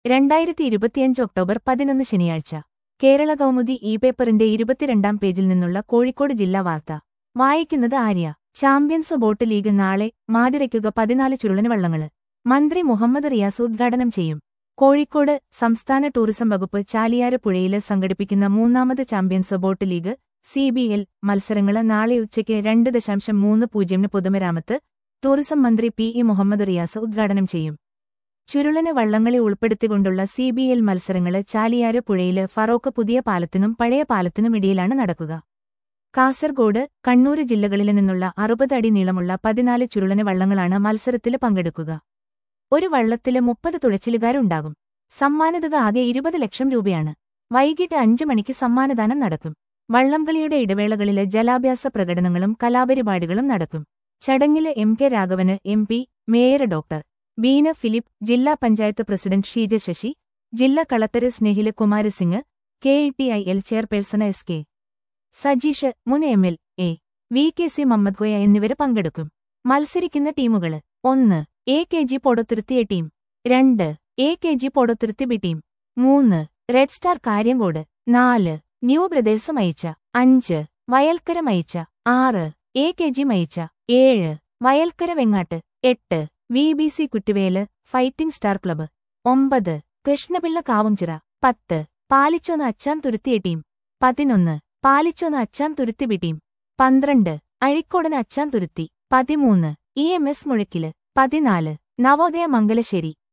രണ്ടായിരത്തി ഇരുപത്തിയഞ്ച് ഒക്ടോബർ പതിനൊന്ന് ശനിയാഴ്ച കേരള കൗമുദി ഇ പേപ്പറിന്റെ ഇരുപത്തിരണ്ടാം പേജിൽ നിന്നുള്ള കോഴിക്കോട് ജില്ലാ വാർത്ത വായിക്കുന്നത് ആര്യ ചാമ്പ്യൻസ് ബോട്ട് ലീഗ് നാളെ മാടിരയ്ക്കുക പതിനാല് ചുരുളന് വള്ളങ്ങള് മന്ത്രി മുഹമ്മദ് റിയാസ് ഉദ്ഘാടനം ചെയ്യും കോഴിക്കോട് സംസ്ഥാന ടൂറിസം വകുപ്പ് ചാലിയാര് പുഴയില് സംഘടിപ്പിക്കുന്ന മൂന്നാമത് champions boat league C B L മത്സരങ്ങള് നാളെ ഉച്ചയ്ക്ക് രണ്ട് ദശാംശം മൂന്ന് പൂജ്യമിന് പൊതുമരാമത്ത് ടൂറിസം മന്ത്രി പി ഇ മുഹമ്മദ് റിയാസ് ഉദ്ഘാടനം ചെയ്യും ചുരുളന് വള്ളങ്ങളെ ഉൾപ്പെടുത്തിക്കൊണ്ടുള്ള സി ബി എൽ മത്സരങ്ങള് ചാലിയാര് പുഴയില് ഫറോക്ക് പുതിയ പാലത്തിനും പഴയ പാലത്തിനും ഇടയിലാണ് നടക്കുക കാസർഗോഡ് കണ്ണൂര് ജില്ലകളിൽ നിന്നുള്ള അറുപത് അടി നീളമുള്ള പതിനാല് ചുരുളന് വള്ളങ്ങളാണ് മത്സരത്തില് പങ്കെടുക്കുക ഒരു വള്ളത്തില് മുപ്പത് തുഴച്ചിലുകാരുണ്ടാകും സമ്മാനതുക ആകെ ഇരുപത് ലക്ഷം രൂപയാണ് വൈകിട്ട് അഞ്ചു മണിക്ക് സമ്മാനദാനം നടക്കും വള്ളംകളിയുടെ ഇടവേളകളില് ജലാഭ്യാസ പ്രകടനങ്ങളും കലാപരിപാടികളും നടക്കും ചടങ്ങില് M K Raghavan M P mayor doctor Beena Philip ജില്ലാ പഞ്ചായത്ത് പ്രസിഡന്റ് ഷീജ ശശി ജില്ലാ collector Snehil Kumar Singh K E T I L chairperson S K Sajeesh മുൻ M L A V K C Mammad Koya എന്നിവര് പങ്കെടുക്കും മത്സരിക്കുന്ന ടീമുകള് ഒന്ന് എ കെ ജി പൊടത്തുരുത്തിയ ടീം രണ്ട് A K G Podathuruthi B team മൂന്ന് റെഡ് സ്റ്റാർ കാര്യങ്കോട് നാല് ന്യൂ ബ്രദേഴ്സ് മയിച്ച അഞ്ച് വയൽക്കര മയിച്ച ആറ് എ കെ ജി മയിച്ച ഏഴ് വയൽക്കര വെങ്ങാട്ട് എട്ട് V B C Kuttuvel fighting star club ഒമ്പത് കൃഷ്ണപിള്ള കാവുംചിറ പത്ത് പാലിച്ചോന്ന് അച്ചാം തുരുത്തിയ ടീം പതിനൊന്ന് പാലിച്ചോന്ന് അച്ചാം തുരുത്തി ബി ടീം പന്ത്രണ്ട് അഴിക്കോടന് അച്ചാം തുരുത്തി പതിമൂന്ന് ഇ എം എസ് മുഴക്കില് പതിനാല് നവോദയ മംഗലശ്ശേരി